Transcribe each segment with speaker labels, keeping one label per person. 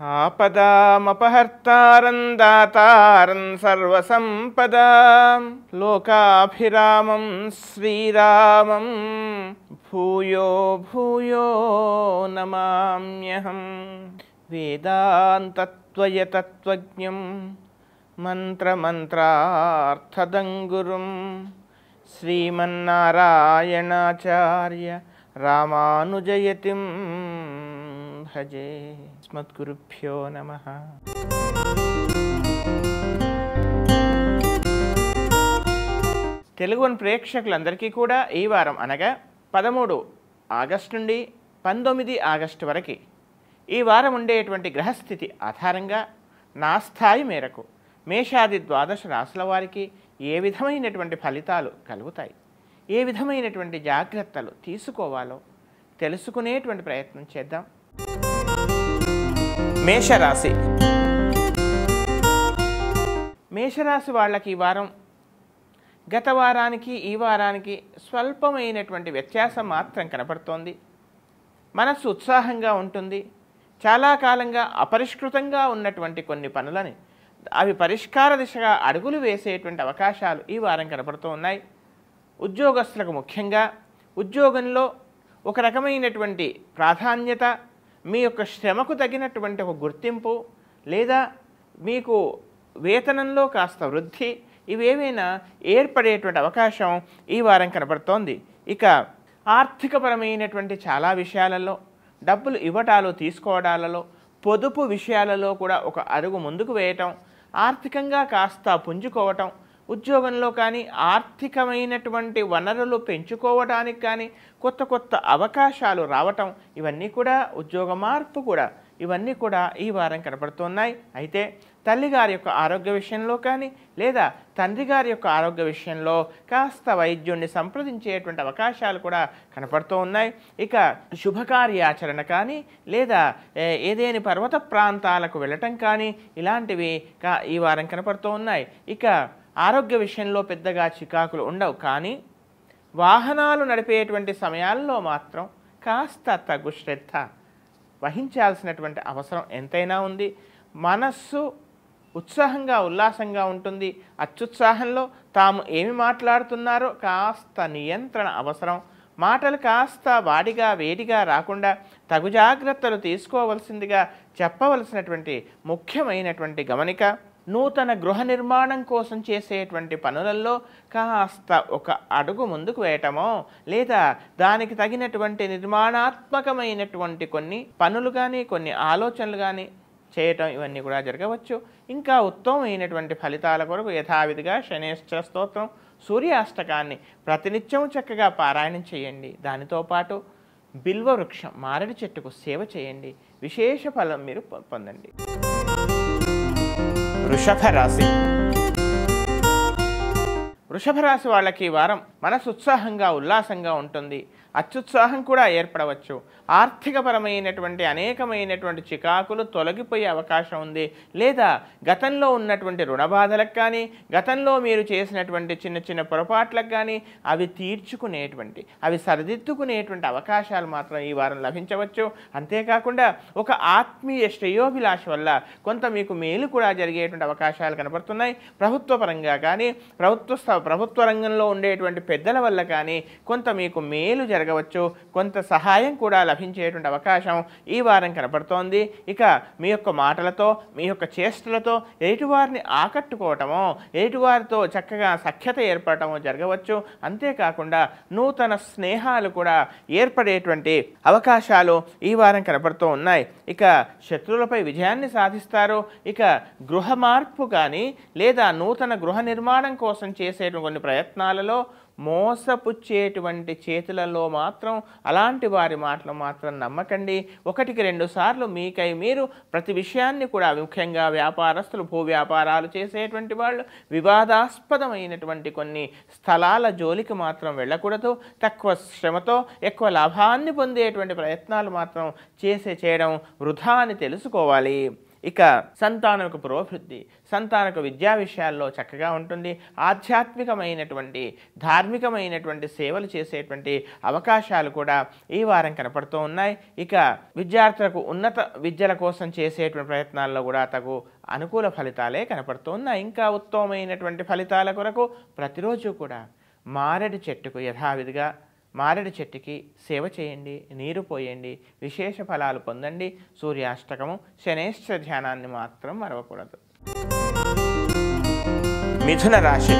Speaker 1: ఆపదామపహర్తారం దాతారం సర్వసంపదాం లోకాభిరామం శ్రీరామం భూయో భూయో నమామ్యహం వేదాంతత్వయతత్వజ్ఞం మంత్రమంత్రార్థదంగురుం శ్రీమన్నారాయణాచార్య రామానుజయతిం భజే స్మద్గురుభ్యో నమ తెలుగు వన్ ప్రేక్షకులందరికీ కూడా ఈ వారం అనగా పదమూడు ఆగస్టు నుండి పంతొమ్మిది ఆగస్టు వరకు ఈ వారం ఉండేటువంటి గ్రహస్థితి ఆధారంగా నా స్థాయి మేరకు మేషాది ద్వాదశ రాశుల వారికి ఏ విధమైనటువంటి ఫలితాలు కలుగుతాయి ఏ విధమైనటువంటి జాగ్రత్తలు తీసుకోవాలో తెలుసుకునేటువంటి ప్రయత్నం చేద్దాం మేషరాశి మేషరాశి వాళ్ళకి ఈ వారం గత వారానికి ఈ వారానికి స్వల్పమైనటువంటి వ్యత్యాసం మాత్రం కనపడుతోంది మనస్సు ఉత్సాహంగా ఉంటుంది చాలా కాలంగా అపరిష్కృతంగా ఉన్నటువంటి కొన్ని పనులని అవి పరిష్కార దిశగా అడుగులు వేసేటువంటి అవకాశాలు ఈ వారం కనపడుతూ ఉన్నాయి ఉద్యోగస్తులకు ముఖ్యంగా ఉద్యోగంలో ఒక రకమైనటువంటి ప్రాధాన్యత మీ యొక్క శ్రమకు తగినటువంటి ఒక గుర్తింపు లేదా మీకు వేతనంలో కాస్త వృద్ధి ఇవేమైనా ఏర్పడేటువంటి అవకాశం ఈ వారం కనబడుతోంది ఇక ఆర్థికపరమైనటువంటి చాలా విషయాలలో డబ్బులు ఇవ్వటాలు తీసుకోవడాలలో పొదుపు విషయాలలో కూడా ఒక అడుగు ముందుకు వేయటం ఆర్థికంగా కాస్త పుంజుకోవటం ఉద్యోగంలో కానీ ఆర్థికమైనటువంటి వనరులు పెంచుకోవడానికి కానీ కొత్త కొత్త అవకాశాలు రావటం ఇవన్నీ కూడా ఉద్యోగ మార్పు కూడా ఇవన్నీ కూడా ఈ వారం కనపడుతున్నాయి అయితే తల్లిగారి యొక్క ఆరోగ్య విషయంలో కానీ లేదా తండ్రి గారి యొక్క ఆరోగ్య విషయంలో కాస్త వైద్యుణ్ణి సంప్రదించేటువంటి అవకాశాలు కూడా కనపడుతూ ఉన్నాయి ఇక శుభకార్యాచరణ కానీ లేదా ఏ, ఏదేని పర్వత ప్రాంతాలకు వెళ్ళటం కానీ ఇలాంటివి కా ఈ వారం కనపడుతూ ఉన్నాయి ఇక ఆరోగ్య విషయంలో పెద్దగా చికాకులు ఉండవు కానీ వాహనాలు నడిపేటువంటి సమయాల్లో మాత్రం కాస్త తగు శ్రద్ధ వహించాల్సినటువంటి అవసరం ఎంతైనా ఉంది మనస్సు ఉత్సాహంగా ఉల్లాసంగా ఉంటుంది అత్యుత్సాహంలో తాము ఏమి మాట్లాడుతున్నారో కాస్త నియంత్రణ అవసరం మాటలు కాస్త వాడిగా వేడిగా రాకుండా తగు జాగ్రత్తలు తీసుకోవలసిందిగా చెప్పవలసినటువంటి ముఖ్యమైనటువంటి గమనిక నూతన గృహ నిర్మాణం కోసం చేసేటువంటి పనులలో కాస్త ఒక అడుగు ముందుకు వేయటమో లేదా దానికి తగినటువంటి నిర్మాణాత్మకమైనటువంటి కొన్ని పనులు కానీ కొన్ని ఆలోచనలు కానీ చేయటం ఇవన్నీ కూడా జరగవచ్చు ఇంకా ఉత్తమమైనటువంటి ఫలితాల కొరకు యథావిధిగా శనేశ్వర స్తోత్రం సూర్యాష్టకాన్ని ప్రతినిత్యం చక్కగా పారాయణం చేయండి దానితో పాటు బిల్వ వృక్షం మారడి చెట్టుకు సేవ చేయండి విశేష ఫలం మీరు పొ- పొందండి వృషభ రాశి వృషభ రాశి వాళ్ళకి ఈ వారం మనసు ఉత్సాహంగా ఉల్లాసంగా ఉంటుంది అత్యుత్సాహం కూడా ఏర్పడవచ్చు ఆర్థికపరమైనటువంటి అనేకమైనటువంటి చికాకులు తొలగిపోయే అవకాశం ఉంది లేదా గతంలో ఉన్నటువంటి రుణ బాధలకు కానీ గతంలో మీరు చేసినటువంటి చిన్న చిన్న పొరపాట్లకు కానీ అవి తీర్చుకునేటువంటి అవి సరిదిద్దుకునేటువంటి అవకాశాలు మాత్రం ఈ వారం లభించవచ్చు అంతేకాకుండా ఒక ఆత్మీయ శ్రేయోభిలాష వల్ల కొంత మీకు మేలు కూడా జరిగేటువంటి అవకాశాలు కనబడుతున్నాయి ప్రభుత్వ పరంగా కానీ ప్రభుత్వ స్థ- ప్రభుత్వ రంగంలో ఉండేటువంటి పెద్దల వల్ల కానీ కొంత మీకు మేలు జరగవచ్చు కొంత సహాయం కూడా లభించేటువంటి అవకాశం ఈ వారం కనపడుతోంది ఇక మీ యొక్క మాటలతో మీ యొక్క చేష్టలతో ఎదుటివారిని ఆకట్టుకోవటమో ఎదుటివారితో చక్కగా సఖ్యత ఏర్పడటమో జరగవచ్చు అంతేకాకుండా నూతన స్నేహాలు కూడా ఏర్పడేటువంటి అవకాశాలు ఈ వారం కనపడుతూ ఉన్నాయి ఇక శత్రువులపై విజయాన్ని సాధిస్తారు ఇక గృహ మార్పు కానీ లేదా నూతన గృహ నిర్మాణం కోసం చేసే కొన్ని ప్రయత్నాలలో మోసపుచ్చేటువంటి చేతులలో మాత్రం అలాంటి వారి మాటలు మాత్రం నమ్మకండి ఒకటికి రెండు సార్లు మీకై మీరు ప్రతి విషయాన్ని కూడా ముఖ్యంగా వ్యాపారస్తులు భూ వ్యాపారాలు చేసేటువంటి వాళ్ళు వివాదాస్పదమైనటువంటి కొన్ని స్థలాల జోలికి మాత్రం వెళ్ళకూడదు తక్కువ శ్రమతో ఎక్కువ లాభాన్ని పొందేటువంటి ప్రయత్నాలు మాత్రం చేసే చేయడం వృధా అని తెలుసుకోవాలి ఇక సంతానం యొక్క పురోభివృద్ధి సంతాన యొక్క విద్యా విషయాల్లో చక్కగా ఉంటుంది ఆధ్యాత్మికమైనటువంటి ధార్మికమైనటువంటి సేవలు చేసేటువంటి అవకాశాలు కూడా ఈ వారం కనపడుతూ ఉన్నాయి ఇక విద్యార్థులకు ఉన్నత విద్యల కోసం చేసేటువంటి ప్రయత్నాల్లో కూడా తగు అనుకూల ఫలితాలే కనపడుతూ ఉన్నాయి ఇంకా ఉత్తమమైనటువంటి ఫలితాల కొరకు ప్రతిరోజు కూడా మారెడు చెట్టుకు యథావిధిగా మారెడు చెట్టుకి సేవ చేయండి నీరు పోయండి విశేష ఫలాలు పొందండి సూర్యాష్టకము శనేశ్వర ధ్యానాన్ని మాత్రం మరవకూడదు మిథున రాశి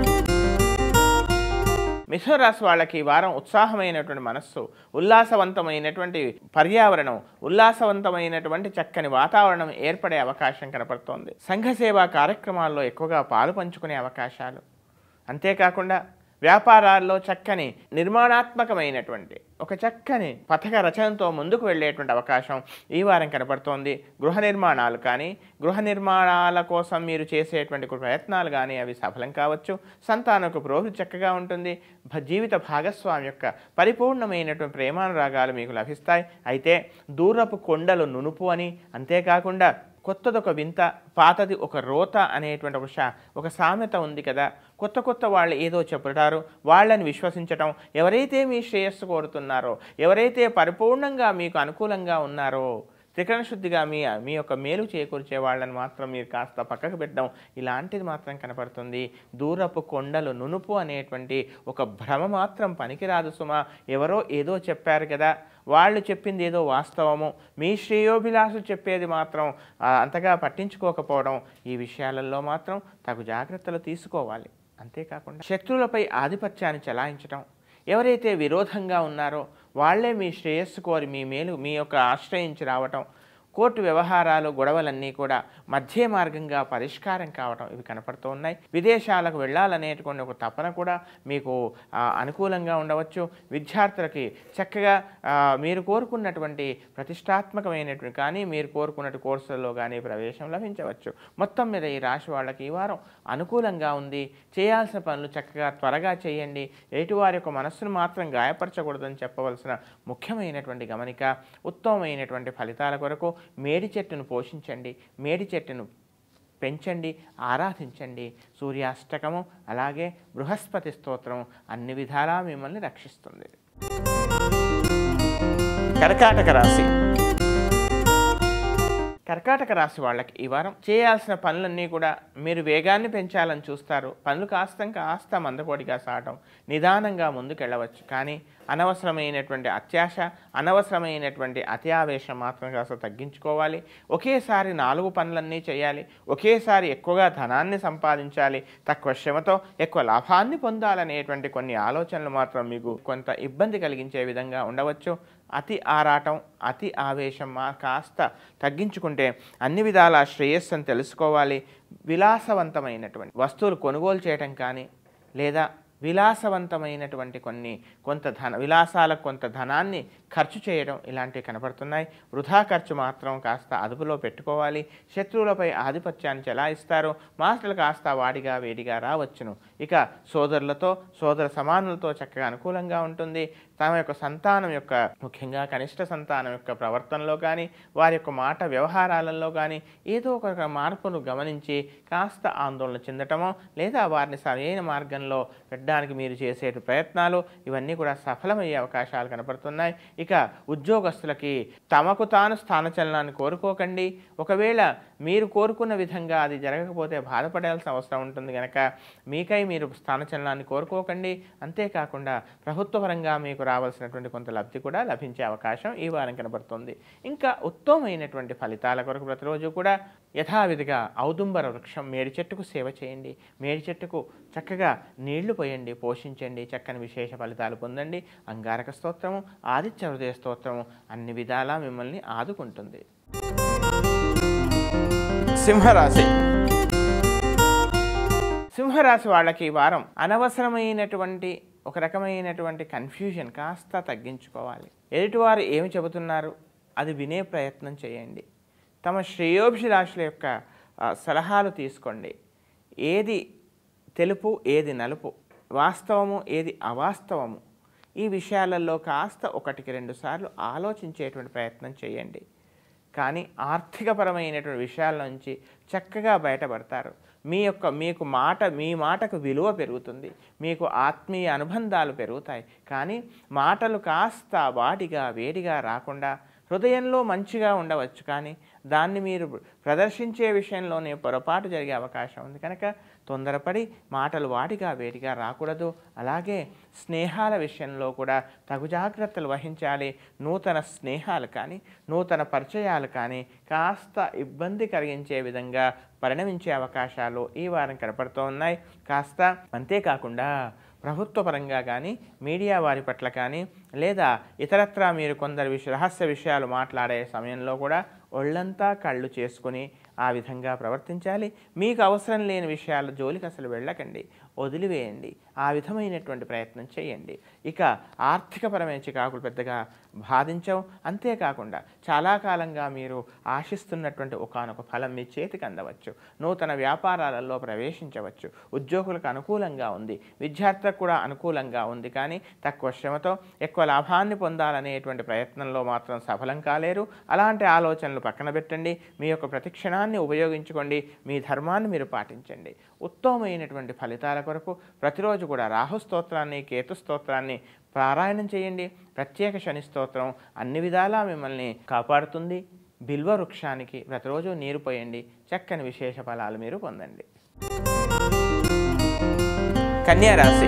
Speaker 1: మిథున రాశి వాళ్ళకి ఈ వారం ఉత్సాహమైనటువంటి మనస్సు ఉల్లాసవంతమైనటువంటి పర్యావరణం ఉల్లాసవంతమైనటువంటి చక్కని వాతావరణం ఏర్పడే అవకాశం కనపడుతోంది సంఘ సేవా కార్యక్రమాల్లో ఎక్కువగా పాలు పంచుకునే అవకాశాలు అంతేకాకుండా వ్యాపారాల్లో చక్కని నిర్మాణాత్మకమైనటువంటి ఒక చక్కని పథక రచనతో ముందుకు వెళ్ళేటువంటి అవకాశం ఈ వారం కనపడుతోంది గృహ నిర్మాణాలు కానీ గృహ నిర్మాణాల కోసం మీరు చేసేటువంటి కొన్ని ప్రయత్నాలు కానీ అవి సఫలం కావచ్చు సంతానకు పురోభివృద్ధి చక్కగా ఉంటుంది భ- జీవిత భాగస్వామి యొక్క పరిపూర్ణమైనటువంటి ప్రేమానురాగాలు మీకు లభిస్తాయి అయితే దూరపు కొండలు నునుపు అని అంతేకాకుండా కొత్తది ఒక వింత పాతది ఒక రోత అనేటువంటి ఒక షా ఒక సామెత ఉంది కదా కొత్త కొత్త వాళ్ళు ఏదో చెప్తారు వాళ్ళని విశ్వసించటం ఎవరైతే మీ శ్రేయస్సు కోరుతున్నారో ఎవరైతే పరిపూర్ణంగా మీకు అనుకూలంగా ఉన్నారో త్రికరణ శుద్ధిగా మీ మీ యొక్క మేలు చేకూర్చే వాళ్ళని మాత్రం మీరు కాస్త పక్కకు పెట్టడం ఇలాంటిది మాత్రం కనపడుతుంది దూరపు కొండలు నునుపు అనేటువంటి ఒక భ్రమ మాత్రం పనికిరాదు సుమా ఎవరో ఏదో చెప్పారు కదా వాళ్ళు చెప్పింది ఏదో వాస్తవము మీ శ్రేయోభిలాషు చెప్పేది మాత్రం ఆ, అంతగా పట్టించుకోకపోవడం ఈ విషయాలలో మాత్రం తగు జాగ్రత్తలు తీసుకోవాలి అంతేకాకుండా శత్రువులపై ఆధిపత్యాన్ని చెలాయించడం ఎవరైతే విరోధంగా ఉన్నారో వాళ్ళే మీ శ్రేయస్సు కోరి మీ మేలు మీ యొక్క ఆశ్రయించి రావటం కోర్టు వ్యవహారాలు గొడవలన్నీ కూడా మధ్య మార్గంగా పరిష్కారం కావటం ఇవి కనపడుతూ ఉన్నాయి విదేశాలకు వెళ్ళాలనేటువంటి ఒక తపన కూడా మీకు ఆ, అనుకూలంగా ఉండవచ్చు విద్యార్థులకి చక్కగా ఆ, మీరు కోరుకున్నటువంటి ప్రతిష్టాత్మకమైనటువంటి కానీ మీరు కోరుకున్నట్టు కోర్సుల్లో కానీ ప్రవేశం లభించవచ్చు మొత్తం మీద ఈ రాశి వాళ్ళకి ఈ వారం అనుకూలంగా ఉంది చేయాల్సిన పనులు చక్కగా త్వరగా చేయండి ఎటువారి యొక్క మనస్సును మాత్రం గాయపరచకూడదని చెప్పవలసిన ముఖ్యమైనటువంటి గమనిక ఉత్తమమైనటువంటి ఫలితాల కొరకు మేడి చెట్టును పోషించండి మేడి చెట్టును పెంచండి ఆరాధించండి సూర్యాష్టకము అలాగే బృహస్పతి స్తోత్రము అన్ని విధాలా మిమ్మల్ని రక్షిస్తుంది కర్కాటక రాశి కర్కాటక రాశి వాళ్ళకి ఈ వారం చేయాల్సిన పనులన్నీ కూడా మీరు వేగాన్ని పెంచాలని చూస్తారు పనులు కాస్త కాస్త మందకోడిగా సాగటం నిదానంగా ముందుకెళ్ళవచ్చు కానీ అనవసరమైనటువంటి అత్యాశ అనవసరమైనటువంటి అతి ఆవేశం మాత్రం కాస్త తగ్గించుకోవాలి ఒకేసారి నాలుగు పనులన్నీ చేయాలి ఒకేసారి ఎక్కువగా ధనాన్ని సంపాదించాలి తక్కువ శ్రమతో ఎక్కువ లాభాన్ని పొందాలనేటువంటి కొన్ని ఆలోచనలు మాత్రం మీకు కొంత ఇబ్బంది కలిగించే విధంగా ఉండవచ్చు అతి ఆరాటం అతి ఆవేశం మా కాస్త తగ్గించుకుంటే అన్ని విధాల శ్రేయస్సును తెలుసుకోవాలి విలాసవంతమైనటువంటి వస్తువులు కొనుగోలు చేయటం కానీ లేదా విలాసవంతమైనటువంటి కొన్ని కొంత ధన విలాసాలకు కొంత ధనాన్ని ఖర్చు చేయడం ఇలాంటివి కనపడుతున్నాయి వృధా ఖర్చు మాత్రం కాస్త అదుపులో పెట్టుకోవాలి శత్రువులపై ఆధిపత్యాన్ని చెలాయిస్తారు మాటలు కాస్త వాడిగా వేడిగా రావచ్చును ఇక సోదరులతో సోదర సమానులతో చక్కగా అనుకూలంగా ఉంటుంది తమ యొక్క సంతానం యొక్క ముఖ్యంగా కనిష్ట సంతానం యొక్క ప్రవర్తనలో కానీ వారి యొక్క మాట వ్యవహారాలలో కానీ ఏదో ఒక మార్పును గమనించి కాస్త ఆందోళన చెందటమో లేదా వారిని సరైన మార్గంలో పెట్టడానికి మీరు చేసే ప్రయత్నాలు ఇవన్నీ కూడా సఫలమయ్యే అవకాశాలు కనపడుతున్నాయి ఇక ఉద్యోగస్తులకి తమకు తాను స్థానచలనాన్ని కోరుకోకండి ఒకవేళ మీరు కోరుకున్న విధంగా అది జరగకపోతే బాధపడాల్సిన అవసరం ఉంటుంది కనుక మీకై మీరు స్థానచలనాన్ని కోరుకోకండి అంతేకాకుండా ప్రభుత్వపరంగా మీకు రావాల్సినటువంటి కొంత లబ్ధి కూడా లభించే అవకాశం ఈ వారం కనబడుతుంది ఇంకా ఉత్తమమైనటువంటి ఫలితాల కొరకు ప్రతిరోజు కూడా యథావిధిగా ఔదుంబర వృక్షం మేడి చెట్టుకు సేవ చేయండి మేడి చెట్టుకు చక్కగా నీళ్లు పోయండి పోషించండి చక్కని విశేష ఫలితాలు పొందండి అంగారక స్తోత్రము ఆదిత్య హృదయ స్తోత్రము అన్ని విధాలా మిమ్మల్ని ఆదుకుంటుంది సింహరాశి సింహరాశి వాళ్ళకి ఈ వారం అనవసరమైనటువంటి ఒక రకమైనటువంటి కన్ఫ్యూజన్ కాస్త తగ్గించుకోవాలి ఎదుటివారు ఏమి చెబుతున్నారు అది వినే ప్రయత్నం చేయండి తమ శ్రేయోభిలాషుల యొక్క ఆ, సలహాలు తీసుకోండి ఏది తెలుపు ఏది నలుపు వాస్తవము ఏది అవాస్తవము ఈ విషయాలలో కాస్త ఒకటికి రెండు సార్లు ఆలోచించేటువంటి ప్రయత్నం చేయండి కానీ ఆర్థికపరమైనటువంటి విషయాల నుంచి చక్కగా బయటపడతారు మీ యొక్క మీకు మాట మీ మాటకు విలువ పెరుగుతుంది మీకు ఆత్మీయ అనుబంధాలు పెరుగుతాయి కానీ మాటలు కాస్త వాటిగా వేడిగా రాకుండా హృదయంలో మంచిగా ఉండవచ్చు కానీ దాన్ని మీరు ప్రదర్శించే విషయంలోనే పొరపాటు జరిగే అవకాశం ఉంది కనుక తొందరపడి మాటలు వాటిగా వేడిగా రాకూడదు అలాగే స్నేహాల విషయంలో కూడా తగు జాగ్రత్తలు వహించాలి నూతన స్నేహాలు కానీ నూతన పరిచయాలు కానీ కాస్త ఇబ్బంది కలిగించే విధంగా పరిణమించే అవకాశాలు ఈ వారం కనపడుతూ ఉన్నాయి కాస్త అంతేకాకుండా ప్రభుత్వ పరంగా కానీ మీడియా వారి పట్ల కానీ లేదా ఇతరత్రా మీరు కొందరు విష రహస్య విషయాలు మాట్లాడే సమయంలో కూడా ఒళ్ళంతా కళ్ళు చేసుకుని ఆ విధంగా ప్రవర్తించాలి మీకు అవసరం లేని విషయాల జోలికి అసలు వెళ్ళకండి వదిలివేయండి ఆ విధమైనటువంటి ప్రయత్నం చేయండి ఇక ఆర్థికపరమైన చికాకులు పెద్దగా బాధించవు అంతేకాకుండా చాలా కాలంగా మీరు ఆశిస్తున్నటువంటి ఒకనొక ఫలం మీ చేతికి అందవచ్చు నూతన వ్యాపారాలలో ప్రవేశించవచ్చు ఉద్యోగులకు అనుకూలంగా ఉంది విద్యార్థులకు కూడా అనుకూలంగా ఉంది కానీ తక్కువ శ్రమతో ఎక్కువ లాభాన్ని పొందాలనేటువంటి ప్రయత్నంలో మాత్రం సఫలం కాలేరు అలాంటి ఆలోచనలు పక్కన పెట్టండి మీ యొక్క ప్రతిక్షణాన్ని ఉపయోగించుకోండి మీ ధర్మాన్ని మీరు పాటించండి ఉత్తమమైనటువంటి ఫలితాల కొరకు ప్రతిరోజు కూడా రాహు స్తోత్రాన్ని కేతు స్తోత్రాన్ని పారాయణం చేయండి ప్రత్యేక శని స్తోత్రం అన్ని విధాలా మిమ్మల్ని కాపాడుతుంది బిల్వ వృక్షానికి ప్రతిరోజు నీరు పోయండి చక్కని విశేష ఫలాలు మీరు పొందండి కన్యా రాశి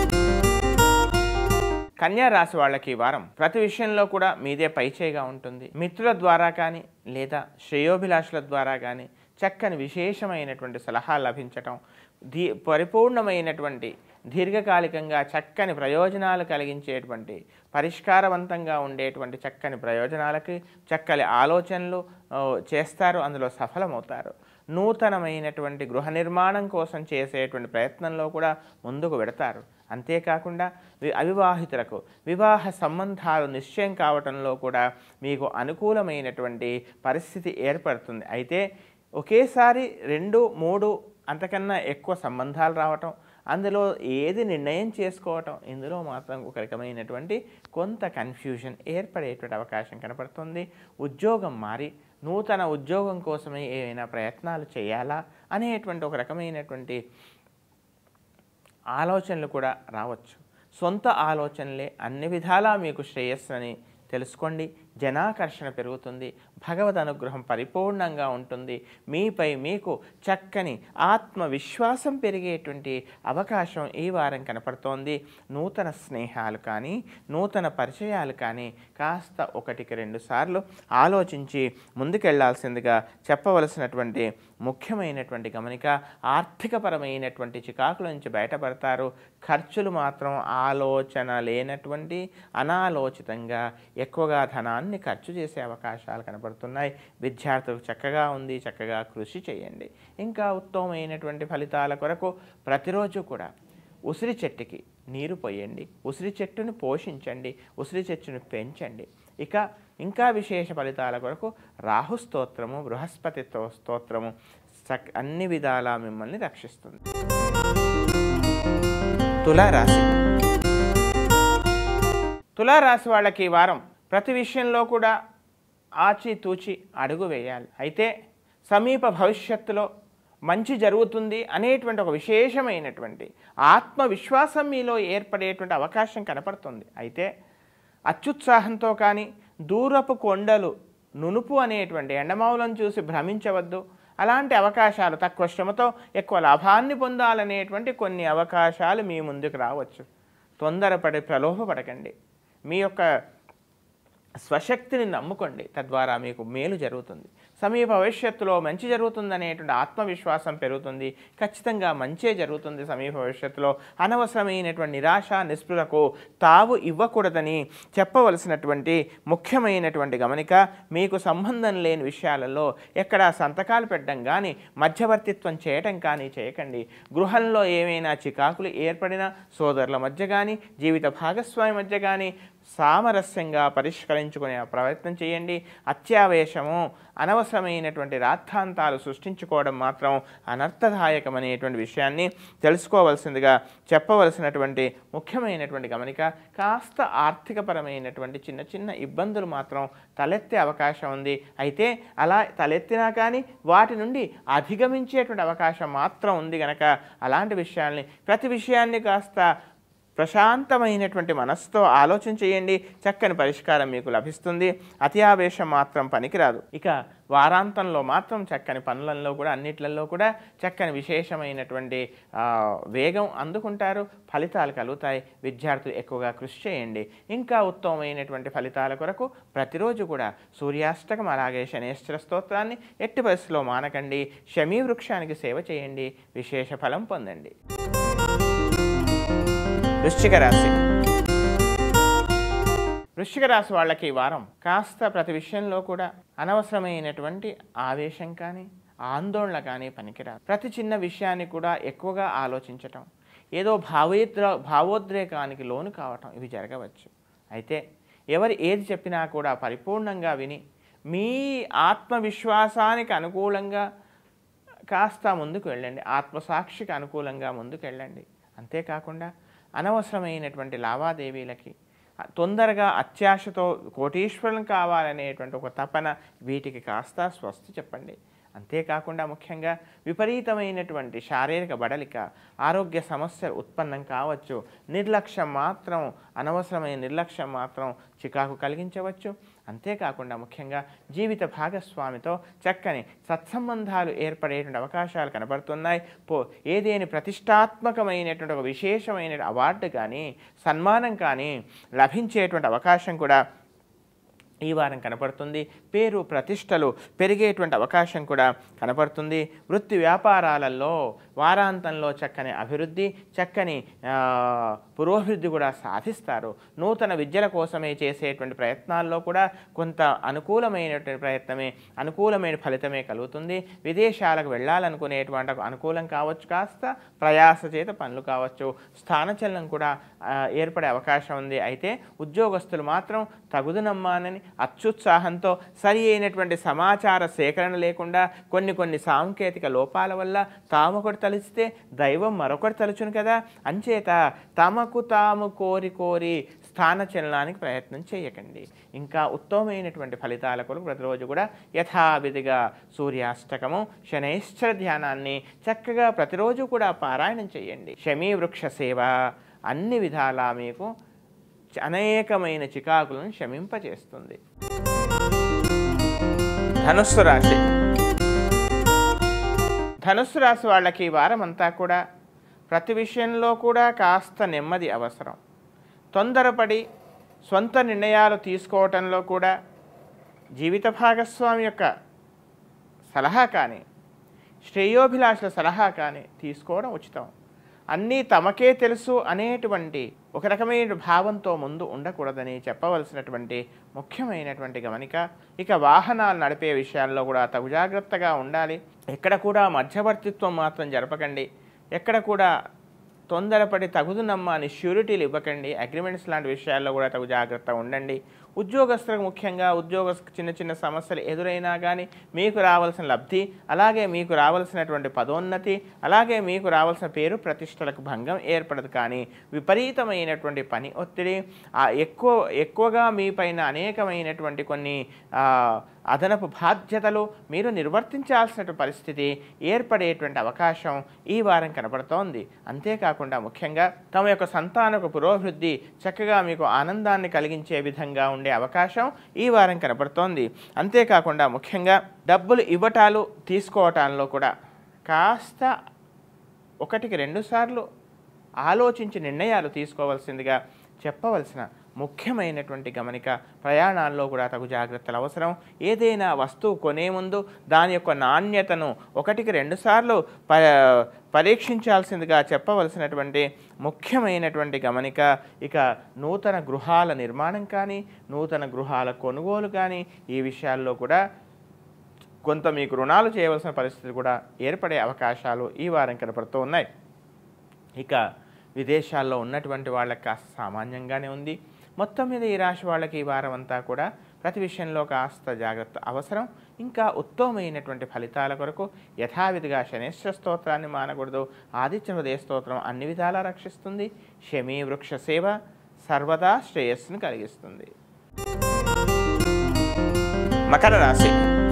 Speaker 1: కన్యా రాశి వాళ్ళకి ఈ వారం ప్రతి విషయంలో కూడా మీదే పైచేయిగా ఉంటుంది మిత్రుల ద్వారా కానీ లేదా శ్రేయోభిలాషుల ద్వారా కానీ చక్కని విశేషమైనటువంటి సలహాలు లభించటం దీ పరిపూర్ణమైనటువంటి దీర్ఘకాలికంగా చక్కని ప్రయోజనాలు కలిగించేటువంటి పరిష్కారవంతంగా ఉండేటువంటి చక్కని ప్రయోజనాలకి చక్కని ఆలోచనలు ఆ, చేస్తారు అందులో సఫలమవుతారు నూతనమైనటువంటి గృహ నిర్మాణం కోసం చేసేటువంటి ప్రయత్నంలో కూడా ముందుకు పెడతారు అంతేకాకుండా వి- అవివాహితులకు వివాహ సంబంధాలు నిశ్చయం కావటంలో కూడా మీకు అనుకూలమైనటువంటి పరిస్థితి ఏర్పడుతుంది అయితే ఒకేసారి రెండు మూడు అంతకన్నా ఎక్కువ సంబంధాలు రావటం అందులో ఏది నిర్ణయం చేసుకోవటం ఇందులో మాత్రం ఒక రకమైనటువంటి కొంత కన్ఫ్యూజన్ ఏర్పడేటువంటి అవకాశం కనపడుతుంది ఉద్యోగం మారి నూతన ఉద్యోగం కోసమే ఏమైనా ప్రయత్నాలు చేయాలా అనేటువంటి ఒక రకమైనటువంటి ఆలోచనలు కూడా రావచ్చు సొంత ఆలోచనలే అన్ని విధాలా మీకు శ్రేయస్సుని తెలుసుకోండి జనాకర్షణ పెరుగుతుంది భగవద్ అనుగ్రహం పరిపూర్ణంగా ఉంటుంది మీపై మీకు చక్కని ఆత్మవిశ్వాసం పెరిగేటువంటి అవకాశం ఈ వారం కనపడుతోంది నూతన స్నేహాలు కానీ నూతన పరిచయాలు కానీ కాస్త ఒకటికి రెండు సార్లు ఆలోచించి ముందుకెళ్లాల్సిందిగా చెప్పవలసినటువంటి ముఖ్యమైనటువంటి గమనిక ఆర్థికపరమైనటువంటి చికాకుల నుంచి బయటపడతారు ఖర్చులు మాత్రం ఆలోచన లేనటువంటి అనాలోచితంగా ఎక్కువగా ధనాన్ని ఖర్చు చేసే అవకాశాలు కనబడుతున్నాయి విద్యార్థులకు చక్కగా ఉంది చక్కగా కృషి చేయండి ఇంకా ఉత్తమమైనటువంటి ఫలితాల కొరకు ప్రతిరోజు కూడా ఉసిరి చెట్టుకి నీరు పోయండి ఉసిరి చెట్టును పోషించండి ఉసిరి చెట్టును పెంచండి ఇక ఇంకా విశేష ఫలితాల కొరకు రాహు స్తోత్రము బృహస్పతి తో- స్తోత్రము సక్ అన్ని విధాలా మిమ్మల్ని రక్షిస్తుంది తులారాశి తులారాశి వాళ్ళకి ఈ వారం ప్రతి విషయంలో కూడా ఆచితూచి అడుగు వేయాలి అయితే సమీప భవిష్యత్తులో మంచి జరుగుతుంది అనేటువంటి ఒక విశేషమైనటువంటి ఆత్మవిశ్వాసం మీలో ఏర్పడేటువంటి అవకాశం కనపడుతుంది అయితే అత్యుత్సాహంతో కానీ దూరపు కొండలు నునుపు అనేటువంటి ఎండమావులను చూసి భ్రమించవద్దు అలాంటి అవకాశాలు తక్కువ శ్రమతో ఎక్కువ లాభాన్ని పొందాలనేటువంటి కొన్ని అవకాశాలు మీ ముందుకు రావచ్చు తొందరపడి ప్రలోభపడకండి మీ యొక్క స్వశక్తిని నమ్ముకోండి తద్వారా మీకు మేలు జరుగుతుంది సమీప భవిష్యత్తులో మంచి జరుగుతుందనేటువంటి ఆత్మవిశ్వాసం పెరుగుతుంది ఖచ్చితంగా మంచే జరుగుతుంది సమీప భవిష్యత్తులో అనవసరమైనటువంటి నిరాశ నిస్పృహకు తావు ఇవ్వకూడదని చెప్పవలసినటువంటి ముఖ్యమైనటువంటి గమనిక మీకు సంబంధం లేని విషయాలలో ఎక్కడ సంతకాలు పెట్టడం కానీ మధ్యవర్తిత్వం చేయటం కానీ చేయకండి గృహంలో ఏమైనా చికాకులు ఏర్పడినా సోదరుల మధ్య కానీ జీవిత భాగస్వామి మధ్య కానీ సామరస్యంగా పరిష్కరించుకునే ప్రయత్నం చేయండి అత్యావేశము అనవసరమైనటువంటి రాద్ధాంతాలు సృష్టించుకోవడం మాత్రం అనర్థదాయకమనేటువంటి విషయాన్ని తెలుసుకోవలసిందిగా చెప్పవలసినటువంటి ముఖ్యమైనటువంటి గమనిక కాస్త ఆర్థికపరమైనటువంటి చిన్న చిన్న ఇబ్బందులు మాత్రం తలెత్తే అవకాశం ఉంది అయితే అలా తలెత్తినా కానీ వాటి నుండి అధిగమించేటువంటి అవకాశం మాత్రం ఉంది గనక అలాంటి విషయాల్ని ప్రతి విషయాన్ని కాస్త ప్రశాంతమైనటువంటి మనస్సుతో ఆలోచన చేయండి చక్కని పరిష్కారం మీకు లభిస్తుంది అతి ఆవేశం మాత్రం పనికిరాదు ఇక వారాంతంలో మాత్రం చక్కని పనులలో కూడా అన్నిట్లలో కూడా చక్కని విశేషమైనటువంటి ఆ, వేగం అందుకుంటారు ఫలితాలు కలుగుతాయి విద్యార్థులు ఎక్కువగా కృషి చేయండి ఇంకా ఉత్తమమైనటువంటి ఫలితాల కొరకు ప్రతిరోజు కూడా సూర్యాష్టకం అలాగే శనేశ్వర స్తోత్రాన్ని ఎట్టి పరిస్థితిలో మానకండి శమీ వృక్షానికి సేవ చేయండి విశేష ఫలం పొందండి వృశ్చిక రాశి వృశ్చిక రాశి వాళ్ళకి ఈ వారం కాస్త ప్రతి విషయంలో కూడా అనవసరమైనటువంటి ఆవేశం కానీ ఆందోళన కానీ పనికిరాదు ప్రతి చిన్న విషయాన్ని కూడా ఎక్కువగా ఆలోచించటం ఏదో భావేద్ర భావోద్రేకానికి లోను కావటం ఇవి జరగవచ్చు అయితే ఎవరు ఏది చెప్పినా కూడా పరిపూర్ణంగా విని మీ ఆత్మవిశ్వాసానికి అనుకూలంగా కాస్త ముందుకు వెళ్ళండి ఆత్మసాక్షికి అనుకూలంగా ముందుకు వెళ్ళండి అంతేకాకుండా అనవసరమైనటువంటి లావాదేవీలకి తొందరగా అత్యాశతో కోటీశ్వరం కావాలనేటువంటి ఒక తపన వీటికి కాస్త స్వస్తి చెప్పండి అంతేకాకుండా ముఖ్యంగా విపరీతమైనటువంటి శారీరక బడలిక ఆరోగ్య సమస్యలు ఉత్పన్నం కావచ్చు నిర్లక్ష్యం మాత్రం అనవసరమైన నిర్లక్ష్యం మాత్రం చికాకు కలిగించవచ్చు అంతేకాకుండా ముఖ్యంగా జీవిత భాగస్వామితో చక్కని సత్సంబంధాలు ఏర్పడేటువంటి అవకాశాలు కనబడుతున్నాయి పో ఏదేని ప్రతిష్టాత్మకమైనటువంటి ఒక విశేషమైన అవార్డు కానీ సన్మానం కానీ లభించేటువంటి అవకాశం కూడా ఈ వారం కనపడుతుంది పేరు ప్రతిష్టలు పెరిగేటువంటి అవకాశం కూడా కనపడుతుంది వృత్తి వ్యాపారాలలో వారాంతంలో చక్కని అభివృద్ధి చక్కని ఆ, పురోభివృద్ధి కూడా సాధిస్తారు నూతన విద్యల కోసమే చేసేటువంటి ప్రయత్నాల్లో కూడా కొంత అనుకూలమైనటువంటి ప్రయత్నమే అనుకూలమైన ఫలితమే కలుగుతుంది విదేశాలకు వెళ్ళాలనుకునేటువంటి ఒక అనుకూలం కావచ్చు కాస్త ప్రయాస చేత పనులు కావచ్చు స్థానచలనం కూడా ఆ, ఏర్పడే అవకాశం ఉంది అయితే ఉద్యోగస్తులు మాత్రం తగుదునమ్మానని అత్యుత్సాహంతో సరి అయినటువంటి సమాచార సేకరణ లేకుండా కొన్ని కొన్ని సాంకేతిక లోపాల వల్ల తాము ఒకటి తలిస్తే దైవం మరొకటి తలుచును కదా అంచేత తమకు తాము కోరి కోరి స్థానచలనానికి ప్రయత్నం చేయకండి ఇంకా ఉత్తమమైనటువంటి ఫలితాల కొరకు ప్రతిరోజు కూడా యథావిధిగా సూర్యాష్టకము శనైశ్చర ధ్యానాన్ని చక్కగా ప్రతిరోజు కూడా పారాయణం చేయండి శమీ వృక్ష సేవ అన్ని విధాలా మీకు అనేకమైన చికాకులను శమింపచేస్తుంది ధనుస్సు రాశి ధనుస్సు రాశి వాళ్ళకి ఈ వారం అంతా కూడా ప్రతి విషయంలో కూడా కాస్త నెమ్మది అవసరం తొందరపడి సొంత నిర్ణయాలు తీసుకోవటంలో కూడా జీవిత భాగస్వామి యొక్క సలహా కానీ శ్రేయోభిలాషుల సలహా కానీ తీసుకోవడం ఉచితం అన్నీ తమకే తెలుసు అనేటువంటి ఒక రకమైన భావంతో ముందు ఉండకూడదని చెప్పవలసినటువంటి ముఖ్యమైనటువంటి గమనిక ఇక వాహనాలు నడిపే విషయాల్లో కూడా తగు జాగ్రత్తగా ఉండాలి ఎక్కడ కూడా మధ్యవర్తిత్వం మాత్రం జరపకండి ఎక్కడ కూడా తొందరపడి తగుదునమ్మ అని ష్యూరిటీలు ఇవ్వకండి అగ్రిమెంట్స్ లాంటి విషయాల్లో కూడా తగు జాగ్రత్త ఉండండి ఉద్యోగస్తులకు ముఖ్యంగా ఉద్యోగ చిన్న చిన్న సమస్యలు ఎదురైనా కానీ మీకు రావాల్సిన లబ్ధి అలాగే మీకు రావాల్సినటువంటి పదోన్నతి అలాగే మీకు రావాల్సిన పేరు ప్రతిష్టలకు భంగం ఏర్పడదు కానీ విపరీతమైనటువంటి పని ఒత్తిడి ఆ ఎక్కువ ఎక్కువగా మీ పైన అనేకమైనటువంటి కొన్ని ఆ, అదనపు బాధ్యతలు మీరు నిర్వర్తించాల్సిన పరిస్థితి ఏర్పడేటువంటి అవకాశం ఈ వారం కనబడుతోంది అంతేకాకుండా ముఖ్యంగా తమ యొక్క సంతానకు పురోభివృద్ధి చక్కగా మీకు ఆనందాన్ని కలిగించే విధంగా ఉండే అవకాశం ఈ వారం కనబడుతోంది అంతేకాకుండా ముఖ్యంగా డబ్బులు ఇవ్వటాలు తీసుకోవటాల్లో కూడా కాస్త ఒకటికి రెండుసార్లు ఆలోచించి నిర్ణయాలు తీసుకోవాల్సిందిగా చెప్పవలసిన ముఖ్యమైనటువంటి గమనిక ప్రయాణాల్లో కూడా తగు జాగ్రత్తలు అవసరం ఏదైనా వస్తువు కొనే ముందు దాని యొక్క నాణ్యతను ఒకటికి రెండుసార్లు ప పరీక్షించాల్సిందిగా చెప్పవలసినటువంటి ముఖ్యమైనటువంటి గమనిక ఇక నూతన గృహాల నిర్మాణం కానీ నూతన గృహాల కొనుగోలు కానీ ఈ విషయాల్లో కూడా కొంత మీకు రుణాలు చేయవలసిన పరిస్థితి కూడా ఏర్పడే అవకాశాలు ఈ వారం కనపడుతూ ఉన్నాయి ఇక విదేశాల్లో ఉన్నటువంటి వాళ్ళకి కాస్త సామాన్యంగానే ఉంది మొత్తం మీద ఈ రాశి వాళ్ళకి ఈ వారం అంతా కూడా ప్రతి విషయంలో కాస్త జాగ్రత్త అవసరం ఇంకా ఉత్తమమైనటువంటి ఫలితాల కొరకు యథావిధిగా శనేశ్వర స్తోత్రాన్ని మానకూడదు ఆదిత్య హృదయ స్తోత్రం అన్ని విధాలా రక్షిస్తుంది శమీ వృక్ష సేవ సర్వదా శ్రేయస్సును కలిగిస్తుంది మకర రాశి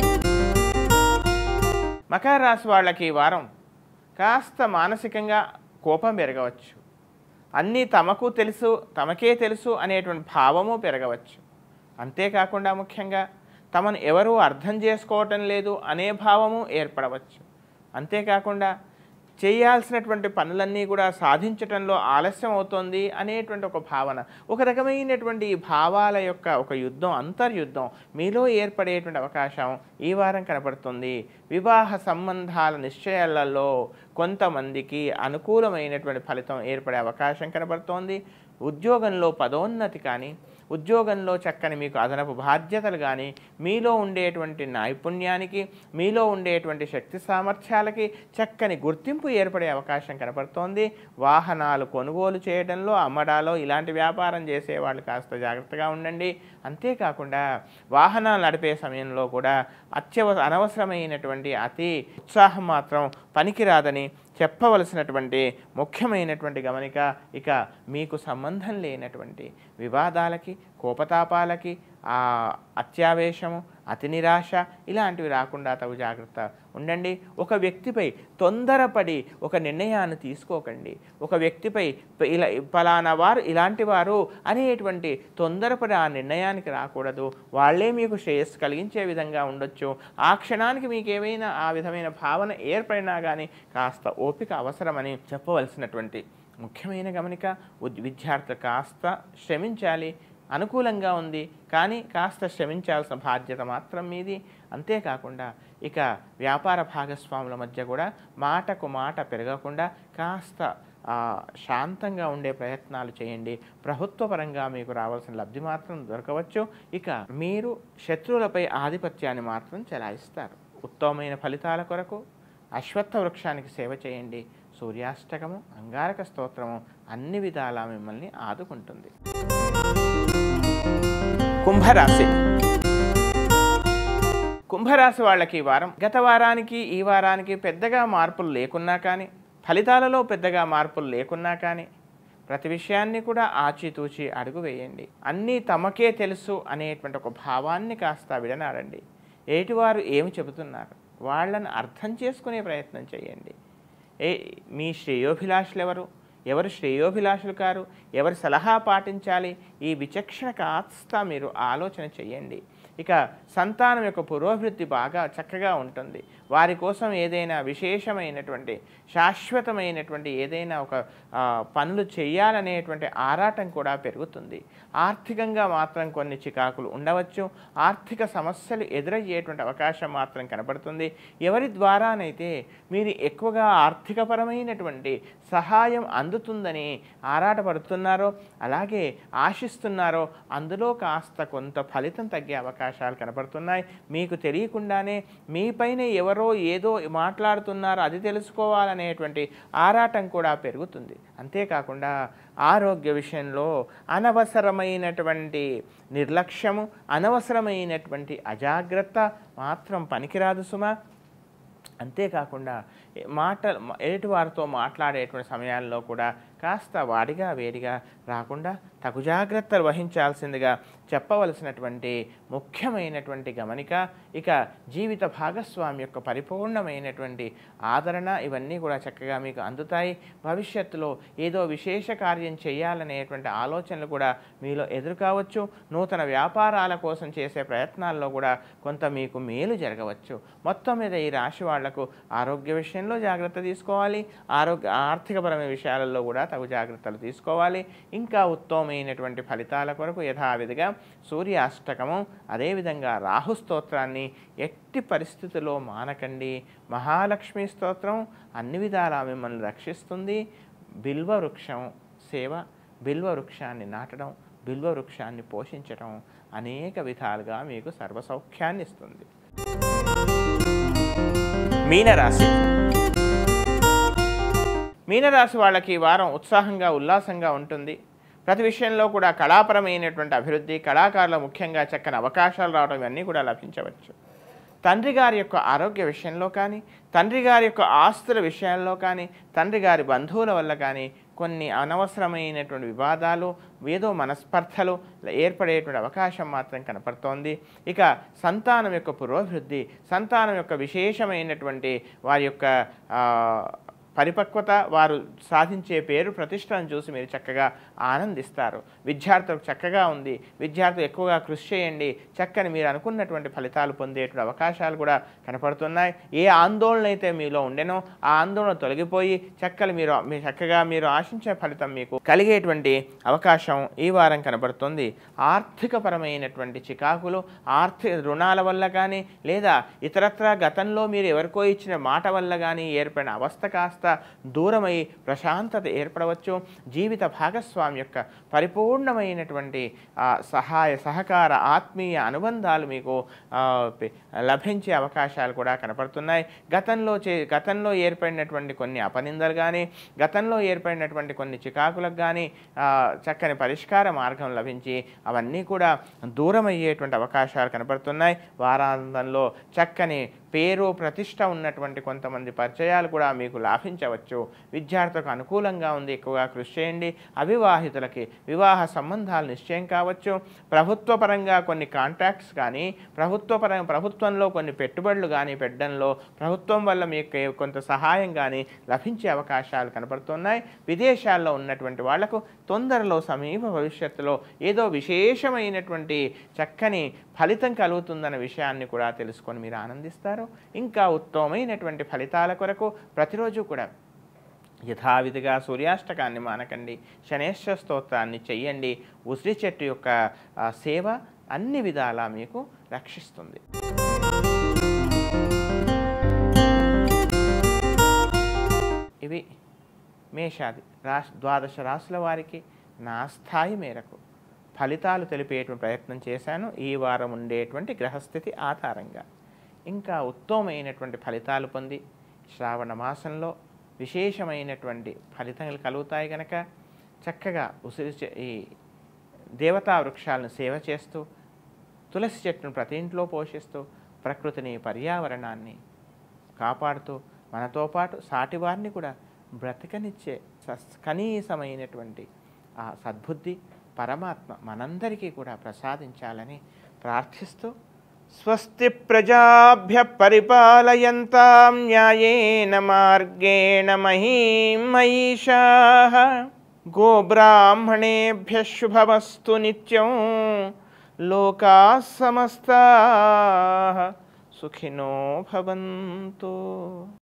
Speaker 1: మకర రాశి వాళ్ళకి ఈ వారం కాస్త మానసికంగా కోపం పెరగవచ్చు అన్నీ తమకు తెలుసు తమకే తెలుసు అనేటువంటి భావము పెరగవచ్చు అంతేకాకుండా ముఖ్యంగా తమను ఎవరూ అర్థం చేసుకోవటం లేదు అనే భావము ఏర్పడవచ్చు అంతేకాకుండా చేయాల్సినటువంటి పనులన్నీ కూడా సాధించటంలో ఆలస్యం అవుతోంది అనేటువంటి ఒక భావన ఒక రకమైనటువంటి ఈ భావాల యొక్క ఒక యుద్ధం అంతర్యుద్ధం మీలో ఏర్పడేటువంటి అవకాశం ఈ వారం కనపడుతుంది వివాహ సంబంధాల నిశ్చయాలలో కొంతమందికి అనుకూలమైనటువంటి ఫలితం ఏర్పడే అవకాశం కనబడుతోంది ఉద్యోగంలో పదోన్నతి కానీ ఉద్యోగంలో చక్కని మీకు అదనపు బాధ్యతలు కానీ మీలో ఉండేటువంటి నైపుణ్యానికి మీలో ఉండేటువంటి శక్తి సామర్థ్యాలకి చక్కని గుర్తింపు ఏర్పడే అవకాశం కనపడుతోంది వాహనాలు కొనుగోలు చేయడంలో అమ్మడాలో ఇలాంటి వ్యాపారం చేసే వాళ్ళు కాస్త జాగ్రత్తగా ఉండండి అంతేకాకుండా వాహనాలు నడిపే సమయంలో కూడా అత్యవ అనవసరమైనటువంటి అతి ఉత్సాహం మాత్రం పనికిరాదని చెప్పవలసినటువంటి ముఖ్యమైనటువంటి గమనిక ఇక మీకు సంబంధం లేనటువంటి వివాదాలకి కోపతాపాలకి ఆ అత్యావేశము అతి నిరాశ ఇలాంటివి రాకుండా తగు జాగ్రత్త ఉండండి ఒక వ్యక్తిపై తొందరపడి ఒక నిర్ణయాన్ని తీసుకోకండి ఒక వ్యక్తిపై ప- ఇలా ఫలానా వారు ఇలాంటి వారు అనేటువంటి తొందరపడి ఆ నిర్ణయానికి రాకూడదు వాళ్ళే మీకు శ్రేయస్సు కలిగించే విధంగా ఉండొచ్చు ఆ క్షణానికి మీకు ఏమైనా ఆ విధమైన భావన ఏర్పడినా కానీ కాస్త ఓపిక అవసరమని చెప్పవలసినటువంటి ముఖ్యమైన గమనిక ఉద్- విద్యార్థులు కాస్త శ్రమించాలి అనుకూలంగా ఉంది కానీ కాస్త శ్రమించాల్సిన బాధ్యత మాత్రం మీది అంతేకాకుండా ఇక వ్యాపార భాగస్వాముల మధ్య కూడా మాటకు మాట పెరగకుండా కాస్త ఆ, శాంతంగా ఉండే ప్రయత్నాలు చేయండి ప్రభుత్వ పరంగా మీకు రావాల్సిన లబ్ధి మాత్రం దొరకవచ్చు ఇక మీరు శత్రువులపై ఆధిపత్యాన్ని మాత్రం చెలాయిస్తారు ఉత్తమమైన ఫలితాల కొరకు అశ్వత్థ వృక్షానికి సేవ చేయండి సూర్యాష్టకము అంగారక స్తోత్రము అన్ని విధాలా మిమ్మల్ని ఆదుకుంటుంది కుంభరాశి కుంభరాశి వాళ్ళకి ఈ వారం గత వారానికి ఈ వారానికి పెద్దగా మార్పులు లేకున్నా కానీ ఫలితాలలో పెద్దగా మార్పులు లేకున్నా కానీ ప్రతి విషయాన్ని కూడా ఆచితూచి అడుగు వేయండి అన్నీ తమకే తెలుసు అనేటువంటి ఒక భావాన్ని కాస్త విడనాడండి ఏటివారు ఏమి చెబుతున్నారు వాళ్ళని అర్థం చేసుకునే ప్రయత్నం చేయండి ఏ మీ శ్రేయోభిలాషులు ఎవరు ఎవరు శ్రేయోభిలాషులు కారు ఎవరి సలహా పాటించాలి ఈ విచక్షణ కాస్త మీరు ఆలోచన చేయండి ఇక సంతానం యొక్క పురోభివృద్ధి బాగా చక్కగా ఉంటుంది వారి కోసం ఏదైనా విశేషమైనటువంటి శాశ్వతమైనటువంటి ఏదైనా ఒక ఆ, పనులు చేయాలనేటువంటి ఆరాటం కూడా పెరుగుతుంది ఆర్థికంగా మాత్రం కొన్ని చికాకులు ఉండవచ్చు ఆర్థిక సమస్యలు ఎదురయ్యేటువంటి అవకాశం మాత్రం కనపడుతుంది ఎవరి ద్వారానైతే మీరు ఎక్కువగా ఆర్థికపరమైనటువంటి సహాయం అందుతుందని ఆరాటపడుతున్నారో అలాగే ఆశిస్తున్నారో అందులో కాస్త కొంత ఫలితం తగ్గే అవకాశాలు కనపడుతున్నాయి మీకు తెలియకుండానే మీపైన ఎవరో ఏదో మాట్లాడుతున్నారో అది తెలుసుకోవాలనేటువంటి ఆరాటం కూడా పెరుగుతుంది అంతేకాకుండా ఆరోగ్య విషయంలో అనవసరమైనటువంటి నిర్లక్ష్యము అనవసరమైనటువంటి అజాగ్రత్త మాత్రం పనికిరాదు సుమా అంతేకాకుండా ఏ- మాట ఎదుటి వారితో మాట్లాడేటువంటి సమయాల్లో కూడా కాస్త వాడిగా వేడిగా రాకుండా తగు జాగ్రత్తలు వహించాల్సిందిగా చెప్పవలసినటువంటి ముఖ్యమైనటువంటి గమనిక ఇక జీవిత భాగస్వామి యొక్క పరిపూర్ణమైనటువంటి ఆదరణ ఇవన్నీ కూడా చక్కగా మీకు అందుతాయి భవిష్యత్తులో ఏదో విశేష కార్యం చేయాలనేటువంటి ఆలోచనలు కూడా మీలో ఎదురు కావచ్చు నూతన వ్యాపారాల కోసం చేసే ప్రయత్నాల్లో కూడా కొంత మీకు మేలు జరగవచ్చు మొత్తం మీద ఈ రాశి వాళ్లకు ఆరోగ్య విషయంలో జాగ్రత్త తీసుకోవాలి ఆరోగ్య ఆర్థికపరమైన విషయాలలో కూడా తగు జాగ్రత్తలు తీసుకోవాలి ఇంకా ఉత్తమమైనటువంటి ఫలితాల కొరకు యథావిధిగా సూర్యాష్టకము అదేవిధంగా రాహు స్తోత్రాన్ని ఎట్టి పరిస్థితుల్లో మానకండి మహాలక్ష్మి స్తోత్రం అన్ని విధాలా మిమ్మల్ని రక్షిస్తుంది బిల్వ వృక్షం సేవ బిల్వ వృక్షాన్ని నాటడం బిల్వ వృక్షాన్ని పోషించడం అనేక విధాలుగా మీకు సర్వసౌఖ్యాన్ని ఇస్తుంది మీనరాశి మీనరాశి వాళ్ళకి ఈ వారం ఉత్సాహంగా ఉల్లాసంగా ఉంటుంది ప్రతి విషయంలో కూడా కళాపరమైనటువంటి అభివృద్ధి కళాకారుల ముఖ్యంగా చక్కని అవకాశాలు రావడం ఇవన్నీ కూడా లభించవచ్చు తండ్రి గారి యొక్క ఆరోగ్య విషయంలో కానీ తండ్రి గారి యొక్క ఆస్తుల విషయాల్లో కానీ తండ్రి గారి బంధువుల వల్ల కానీ కొన్ని అనవసరమైనటువంటి వివాదాలు ఏదో మనస్పర్ధలు ఏర్పడేటువంటి అవకాశం మాత్రం కనపడుతోంది ఇక సంతానం యొక్క పురోభివృద్ధి సంతానం యొక్క విశేషమైనటువంటి వారి యొక్క ఆ, పరిపక్వత వారు సాధించే పేరు ప్రతిష్టలను చూసి మీరు చక్కగా ఆనందిస్తారు విద్యార్థులకు చక్కగా ఉంది విద్యార్థులు ఎక్కువగా కృషి చేయండి చక్కని మీరు అనుకున్నటువంటి ఫలితాలు పొందేటువంటి అవకాశాలు కూడా కనపడుతున్నాయి ఏ ఆందోళన అయితే మీలో ఉండెనో ఆ ఆందోళన తొలగిపోయి చక్కని మీరు మీ చక్కగా మీరు ఆశించే ఫలితం మీకు కలిగేటువంటి అవకాశం ఈ వారం కనపడుతుంది ఆర్థికపరమైనటువంటి చికాకులు ఆర్థిక రుణాల వల్ల కానీ లేదా ఇతరత్ర గతంలో మీరు ఎవరికో ఇచ్చిన మాట వల్ల కానీ ఏర్పడిన అవస్థ కాస్త దూరమై ప్రశాంతత ఏర్పడవచ్చు జీవిత భాగస్వామి యొక్క పరిపూర్ణమైనటువంటి ఆ, సహాయ సహకార ఆత్మీయ అనుబంధాలు మీకు ఆ, పె- లభించే అవకాశాలు కూడా కనపడుతున్నాయి గతంలో చే గతంలో ఏర్పడినటువంటి కొన్ని అపనిందలు కానీ గతంలో ఏర్పడినటువంటి కొన్ని చికాకులకు కానీ ఆ, చక్కని పరిష్కార మార్గం లభించి అవన్నీ కూడా దూరం అయ్యేటువంటి అవకాశాలు కనపడుతున్నాయి వారాంతంలో చక్కని పేరు ప్రతిష్ట ఉన్నటువంటి కొంతమంది పరిచయాలు కూడా మీకు లాభించవచ్చు విద్యార్థులకు అనుకూలంగా ఉంది ఎక్కువగా కృషి చేయండి అవివాహితులకి వివాహ సంబంధాలు నిశ్చయం కావచ్చు ప్రభుత్వ పరంగా కొన్ని కాంట్రాక్ట్స్ కానీ ప్రభుత్వ పరంగా ప్రభుత్వంలో కొన్ని పెట్టుబడులు కానీ పెట్టడంలో ప్రభుత్వం వల్ల మీకు కొంత సహాయం కానీ లభించే అవకాశాలు కనపడుతున్నాయి విదేశాల్లో ఉన్నటువంటి వాళ్లకు తొందరలో సమీప భవిష్యత్తులో ఏదో విశేషమైనటువంటి చక్కని ఫలితం కలుగుతుందన్న విషయాన్ని కూడా తెలుసుకొని మీరు ఆనందిస్తారు ఇంకా ఉత్తమమైనటువంటి ఫలితాల కొరకు ప్రతిరోజు కూడా యథావిధిగా సూర్యాష్టకాన్ని మానకండి శనేశ్వర స్తోత్రాన్ని చెయ్యండి ఉసిరి చెట్టు యొక్క ఆ, సేవ అన్ని విధాలా మీకు రక్షిస్తుంది ఇవి మేషాది రాశి ద్వాదశ రాశుల వారికి నా స్థాయి మేరకు ఫలితాలు తెలిపేటువంటి ప్రయత్నం చేశాను ఈ వారం ఉండేటువంటి గ్రహస్థితి ఆధారంగా ఇంకా ఉత్తమమైనటువంటి ఫలితాలు పొంది శ్రావణ మాసంలో విశేషమైనటువంటి ఫలితాలు కలుగుతాయి కనుక చక్కగా ఉసిరి చె- ఈ దేవతా వృక్షాలను సేవ చేస్తూ తులసి చెట్టును ప్రతి ఇంట్లో పోషిస్తూ ప్రకృతిని పర్యావరణాన్ని కాపాడుతూ మనతో పాటు సాటివారిని కూడా బ్రతకనిచ్చే సస్ కనీసమైనటువంటి ఆ సద్బుద్ధి పరమాత్మ మనందరికీ కూడా ప్రసాదించాలని ప్రార్థిస్తూ స్వస్తి ప్రజాభ్య పరిపాలయంతాం న్యాయేన మార్గేణ మహీం మహిషా గోబ్రాహ్మణేభ్య శుభమస్తు నిత్యం లోకా సమస్తా సుఖినో భవంతు